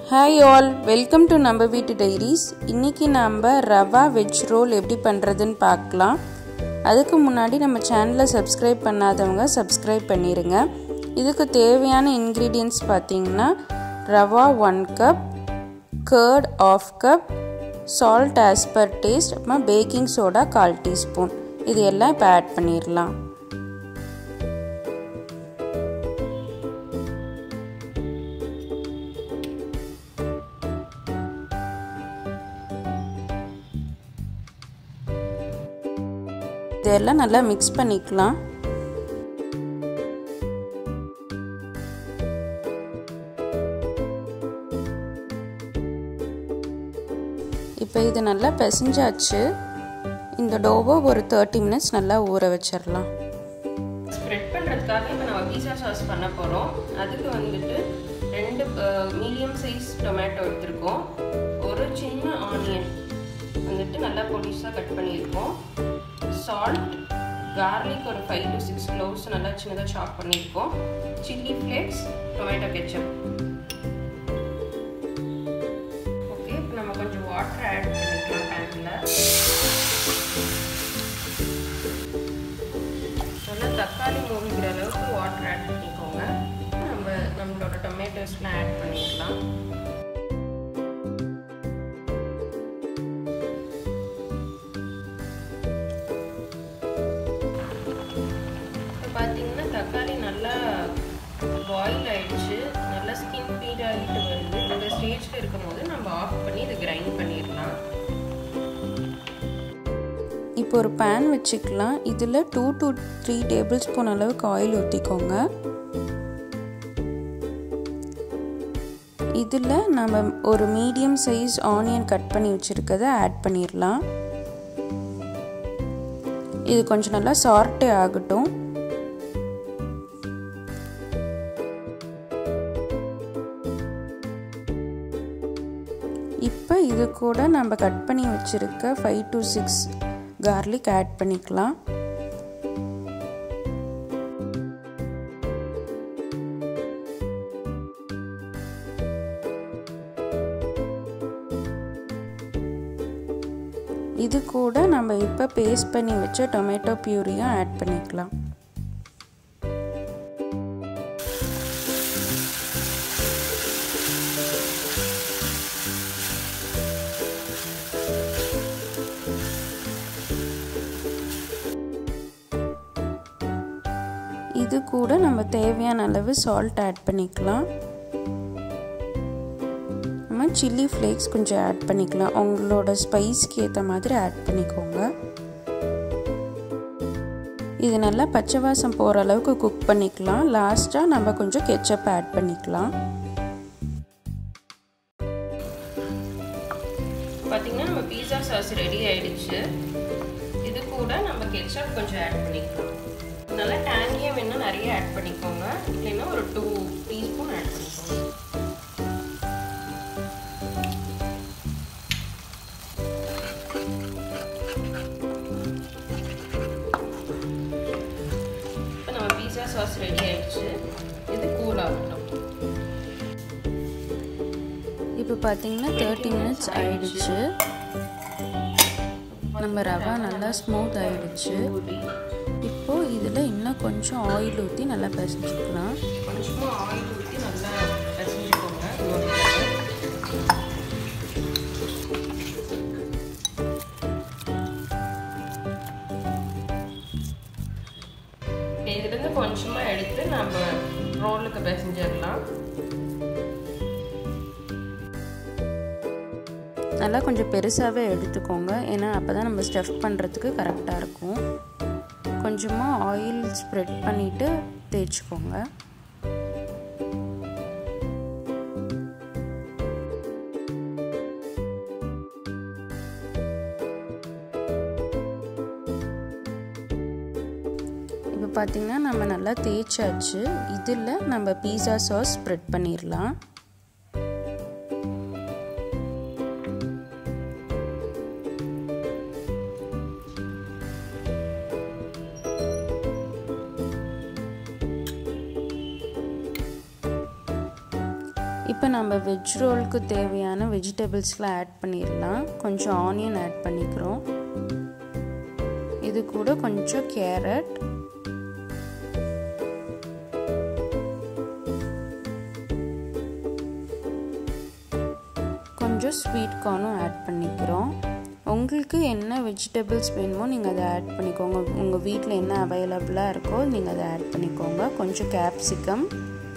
hi all welcome to நம்ம வீட்டு diaries இன்றைக்கி நம்ம ரவா வெஜ் ரோல் எப்படி பண்ணுறதுன்னு பார்க்கலாம் அதுக்கு முன்னாடி நம்ம சேனலை சப்ஸ்கிரைப் பண்ணாதவங்க சப்ஸ்கிரைப் பண்ணிடுங்க இதுக்கு தேவையான இன்க்ரீடியன்ட்ஸ் பார்த்தீங்கன்னா rava one cup curd half cup salt as per taste அப்புறம் பேக்கிங் சோடா கால் டீஸ்பூன் இது எல்லாம் இப்போ ஆட் பண்ணிடலாம் இதெல்லாம் நல்லா மிக்ஸ் பண்ணிக்கலாம் இப்போ இது நல்லா பிசைஞ்சாச்சு இந்த டோவை ஒரு தேர்ட்டி மினிட்ஸ் நல்லா ஊற வச்சிடலாம் ஸ்ப்ரெட் பண்ணுறதுக்காக இப்போ நம்ம பீஸா சாஸ் பண்ண போகிறோம் அதுக்கு வந்துட்டு ரெண்டு மீடியம் சைஸ் டொமேட்டோ எடுத்திருக்கோம் ஒரு சின்ன ஆனியன் வந்துட்டு நல்லா பொடிசாக கட் பண்ணியிருக்கோம் சால்ட் கார்லிக் ஒரு ஃபைவ் டு சிக்ஸ் க்ளோவ்ஸ் நல்லா சின்னதாக சாப் பண்ணியிருக்கோம் chilli flakes tomato ketchup okay இப்போ நம்ம கொஞ்சம் வாட்டர் ஆட் பண்ணிக்கலாம் பேனில் நல்லா தக்காளி மூழ்கிற அளவுக்கு வாட்டர் ஆட் பண்ணிக்கோங்க நம்ம நம்மளோட டொமேட்டோஸ்லாம் ஆட் பண்ணிக்கலாம் இப்போ பார்த்தீங்கன்னா தக்காளி நல்லா பாயில் ஆயிடுச்சு நல்லா ஸ்கின் ஃபீட் ஆகிட்டு வருது இந்த ஸ்டேஜில் இருக்கும் போது நம்ம ஆஃப் பண்ணி இதை கிரைண்ட் பண்ணிடலாம் இப்போ ஒரு பேன் வச்சுக்கலாம் இதில் two to three tablespoon அளவுக்கு ஆயில் ஊற்றிக்கோங்க இதில் நம்ம ஒரு மீடியம் சைஸ் ஆனியன் கட் பண்ணி வச்சுருக்கதை ஆட் பண்ணிடலாம் இது கொஞ்சம் நல்லா சார்ட்டே ஆகட்டும் இப்போ இது கூட நம்ம கட் பண்ணி வச்சுருக்க five to six garlic add பண்ணிக்கலாம் இது கூட நம்ம இப்போ பேஸ்ட் பண்ணி வச்ச டொமேட்டோ பியூரியும் ஆட் பண்ணிக்கலாம் இது கூட நம்ம தேவையான அளவு சால்ட் ஆட் பண்ணிக்கலாம் நம்ம சில்லி ஃப்ளேக்ஸ் கொஞ்சம் ஆட் பண்ணிக்கலாம் உங்களோட ஸ்பைஸ்க்கு ஏற்ற மாதிரி ஆட் பண்ணிக்கோங்க இது நல்லா பச்சை வாசம் போகிற அளவுக்கு குக் பண்ணிக்கலாம் லாஸ்ட்டாக நம்ம கொஞ்சம் கெச்சப் ஆட் பண்ணிக்கலாம் பார்த்தீங்கன்னா நம்ம பீஸா சாஸ் ரெடி ஆயிடுச்சு இது கூட நம்ம கெச்சப் கொஞ்சம் ஆட் பண்ணிக்கலாம் நல்லா டேங்கியாக வேணும் நிறைய ஆட் பண்ணிக்கோங்க இல்லைன்னா ஒரு டூ டீஸ்பூன் ஆட் பண்ணிக்கோங்க இப்போ நம்ம பீஸா சாஸ் ரெடி ஆயிடுச்சு இது கூல் ஆகட்டும் இப்போ பார்த்தீங்கன்னா தேர்ட்டி மினிட்ஸ் ஆயிடுச்சு நம்ம ரவா நல்லா ஸ்மூத் ஆயிடுச்சு இப்போது இதில் இன்னும் கொஞ்சம் ஆயில் ஊற்றி நல்லா பிசைஞ்சுக்கலாம் கொஞ்சமாக ஆயில் ஊற்றி நல்லா பிசைஞ்சுக்கோங்க இதுலேருந்து கொஞ்சமாக எடுத்து நம்ம ரோலுக்கு பிசைஞ்சிடலாம் நல்லா கொஞ்சம் பெருசாகவே எடுத்துக்கோங்க ஏன்னா அப்போ தான் நம்ம ஸ்டஃப் பண்ணுறதுக்கு கரெக்டாக இருக்கும் கொஞ்சமாக ஆயில் ஸ்ப்ரெட் பண்ணிவிட்டு தேய்ச்சிக்கோங்க இப்போ பார்த்திங்கன்னா நம்ம நல்லா தேய்ச்சாச்சு இதில் நம்ம பீஸா சாஸ் ஸ்ப்ரெட் பண்ணிடலாம் இப்போ இப்போ நம்ம வெஜ் ரோலுக்கு தேவையான வெஜிடபிள்ஸ்லாம் ஆட் பண்ணிடலாம் கொஞ்சம் ஆனியன் ஆட் பண்ணிக்கிறோம் இது கூட கொஞ்சம் கேரட் கொஞ்சம் ஸ்வீட் கார்னும் ஆட் பண்ணிக்கிறோம் உங்களுக்கு என்ன வெஜிடபிள்ஸ் வேணுமோ நீங்கள் அதை ஆட் பண்ணிக்கோங்க உங்கள் வீட்டில் என்ன அவைலபிளாக இருக்கோ நீங்கள் அதை ஆட் பண்ணிக்கோங்க கொஞ்சம் கேப்சிகம்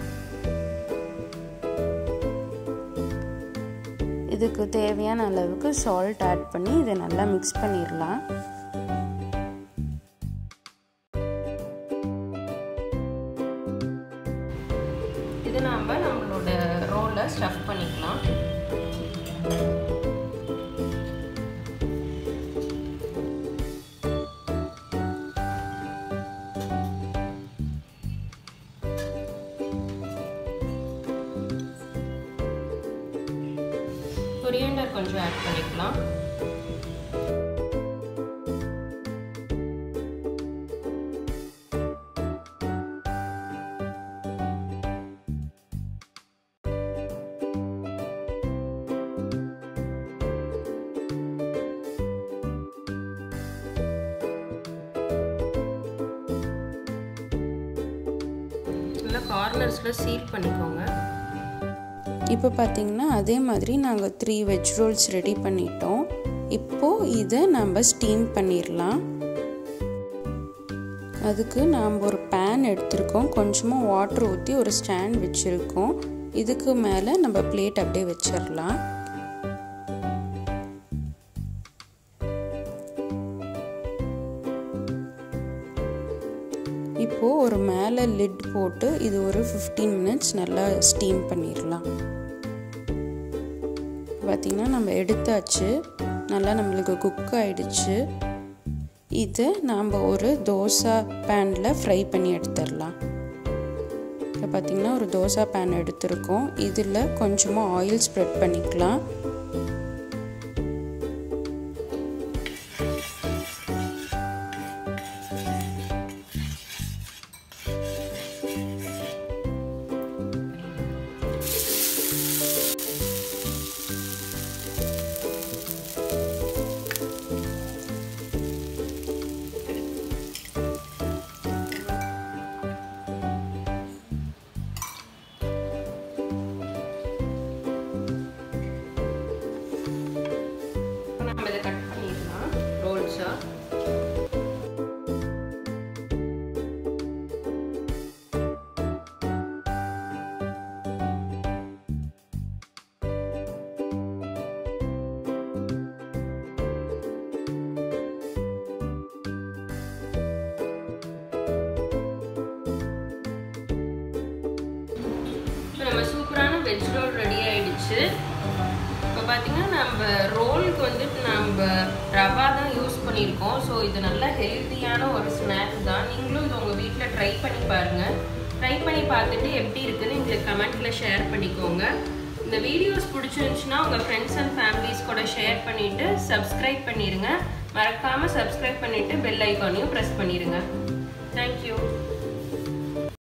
இதுக்கு தேவையான அளவுக்கு சால்ட் ஆட் பண்ணி இதை நல்லா மிக்ஸ் பண்ணிடலாம் இது நாம் நம்மளோட ரோலில் ஸ்டஃப் பண்ணிக்கலாம் கொரியண்டர் கொஞ்சம் ஆட் பண்ணிக்கலாம் நல்லா கார்னர்ஸில் சீல் பண்ணிக்கோங்க இப்போ பார்த்தீங்கன்னா அதே மாதிரி நாங்கள் த்ரீ வெஜ் ரோல்ஸ் ரெடி பண்ணிட்டோம் இப்போது இதை நம்ம ஸ்டீம் பண்ணிடலாம் அதுக்கு நாம் ஒரு பேன் எடுத்திருக்கோம் கொஞ்சமாக வாட்டர் ஊற்றி ஒரு ஸ்டாண்ட் வச்சுருக்கோம் இதுக்கு மேலே நம்ம பிளேட் அப்படியே வச்சிடலாம் இப்போது ஒரு மேலே லிட் போட்டு இது ஒரு ஃபிஃப்டீன் மினிட்ஸ் நல்லா ஸ்டீம் பண்ணிடலாம் பார்த்திங்கன்னா நம்ம எடுத்தாச்சு நல்லா நம்மளுக்கு குக் ஆயிடுச்சு இது நாம் ஒரு தோசை பேனில் ஃப்ரை பண்ணி எடுத்துடலாம் இப்போ பார்த்திங்கன்னா ஒரு தோசை பேன் எடுத்திருக்கோம் இதில் கொஞ்சமாக ஆயில் ஸ்ப்ரெட் பண்ணிக்கலாம் நம்ம இதை கட் பண்ணிடலாம் ரோல்ஸாக இப்போ நம்ம சூப்பரான வெஜ் ரோல் ரெடி ஆயிடுச்சு இப்போ பார்த்தீங்கன்னா நம்ம ரோலுக்கு வந்துட்டு நம்ம ரவா தான் யூஸ் பண்ணியிருக்கோம் ஸோ இது நல்ல ஹெல்த்தியான ஒரு ஸ்நாக் தான் நீங்களும் இது உங்கள் வீட்டில் ட்ரை பண்ணி பாருங்கள் ட்ரை பண்ணி பார்த்துட்டு எப்படி இருக்குன்னு எங்களுக்கு கமெண்ட்டில் ஷேர் பண்ணிக்கோங்க இந்த வீடியோஸ் பிடிச்சிருந்துச்சுன்னா உங்கள் ஃப்ரெண்ட்ஸ் அண்ட் ஃபேமிலிஸ் கூட ஷேர் பண்ணிவிட்டு சப்ஸ்கிரைப் பண்ணிடுங்க மறக்காமல் சப்ஸ்கிரைப் பண்ணிவிட்டு பெல் ஐக்கானையும் ப்ரெஸ் பண்ணிடுங்க தேங்க்யூ